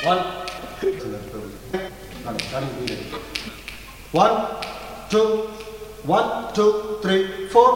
One. One, two, one, two, three, four.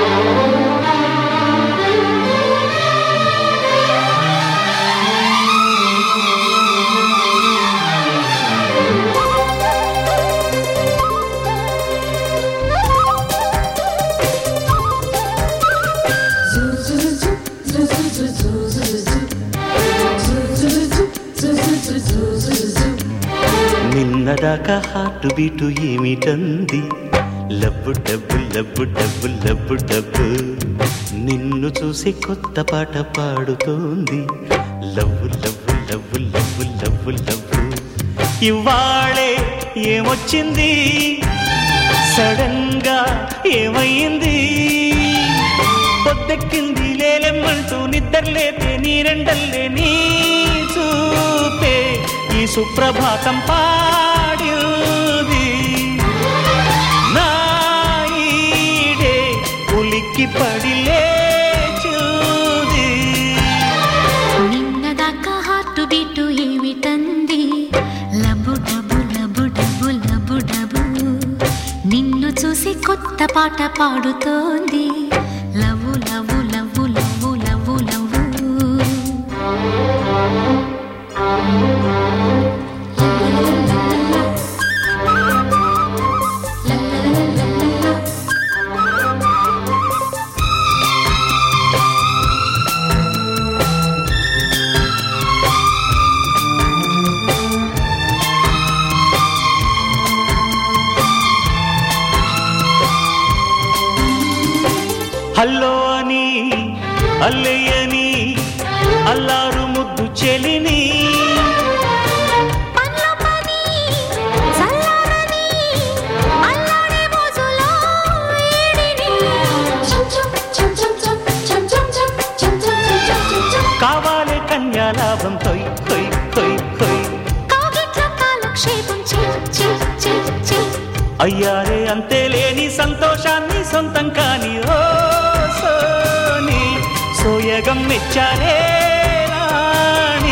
నిన్నదాకా heart beat ఏమిటంది లబ్బు డబ్బు లబ్బు డబ్బు లబ్బు డబ్బు నిన్ను చూసి కొత్త పాట పాడుతోంది love love love love love love ఇవాళే ఏమొచ్చింది సడన్ గా ఏమయ్యింది పొద్దెక్కింది లేలెమ్మంటూ నిద్రలేపే నీరెండల్లే నీ చూపే ఈ సుప్రభాతం పాడింది నా ఈడే ఉలిక్కి పడి లేచింది నిన్నదాకా హార్ట్ బీటు ఏమిటంది లబు డబు లబు డబు లబు డబు నిన్ను చూసి కొత్త పాట పాడుతోంది love love love love love love hello అని అల్లయ్యని అల్లారు ముద్దు చెలిని పనిలో పని, చల్లారని, అల్లాడే మోజులో ఏడిని. కావాలే కన్యాలాభం తొయ్ తొయ్ తొయ్ తొయ్ కౌగిట్ల కాలక్షేపం చెయ్, చెయ్, చెయ్, చెయ్. అయ్యారే అంతే లేని సంతోషాన్ని సొంతం కాని ఓ సోని సోయగం మెచ్చారే రాణి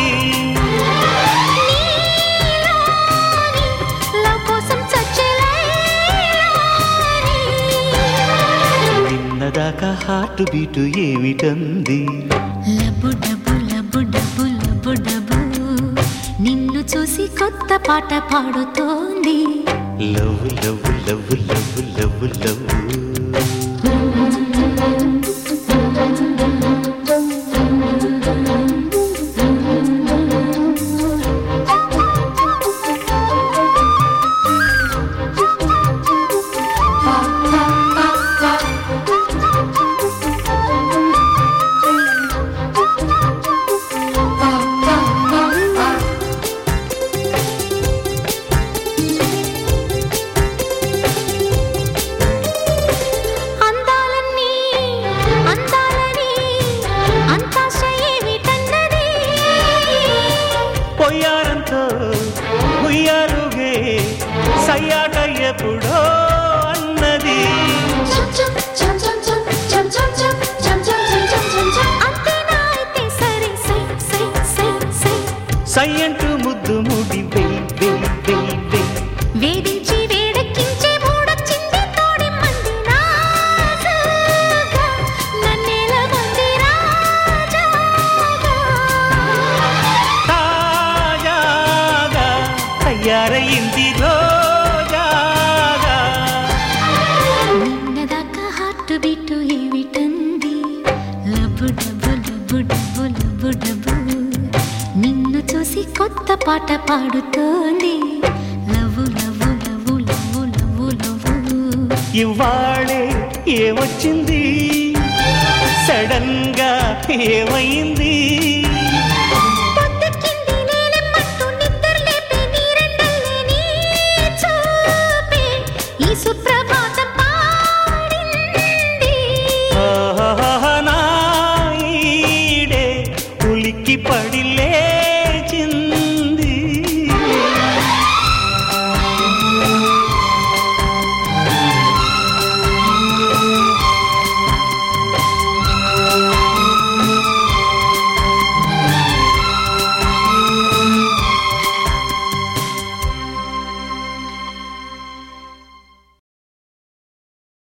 నీలోని లవ్ కోసం చచ్చే లైలాని. నిన్నదాకా హార్ట్ బీటు ఏమిటంది లబ్బు డబ్బు లబ్బు డబ్బు లబ్బు డబ్బు నిన్ను చూసి కొత్త పాట పాడుతోంది love love love love love love అందాలన్నీ అందాలని అంతాశ ఏమిటన్నది పొయ్యారంతో ఉయ్యాలుగే సయ్యాట ఎప్పుడో అన్నది అంతేనా అయితే సరే సై సై సై సై సయ్యంటూ ముద్దు ముడి వెయ్ వెయ్ వెయ్ వెయ్ వేధించి వేడెక్కించే మూడొచ్చింది తోడి మంది రాజుగా నన్నేల మంది రాజాగా తాజాగా తయారయింది రోజాగా నిన్నదాకా హార్ట్ బీటు ఏమిటంది లబ్బు డబ్బు లబ్బు డబ్బు లబ్బు డబ్బు నిన్ను చూసి కొత్త పాట పాడుతోంది love love love love love love ఇవాళే ఏమొచ్చింది సడన్ గా ఏమైంది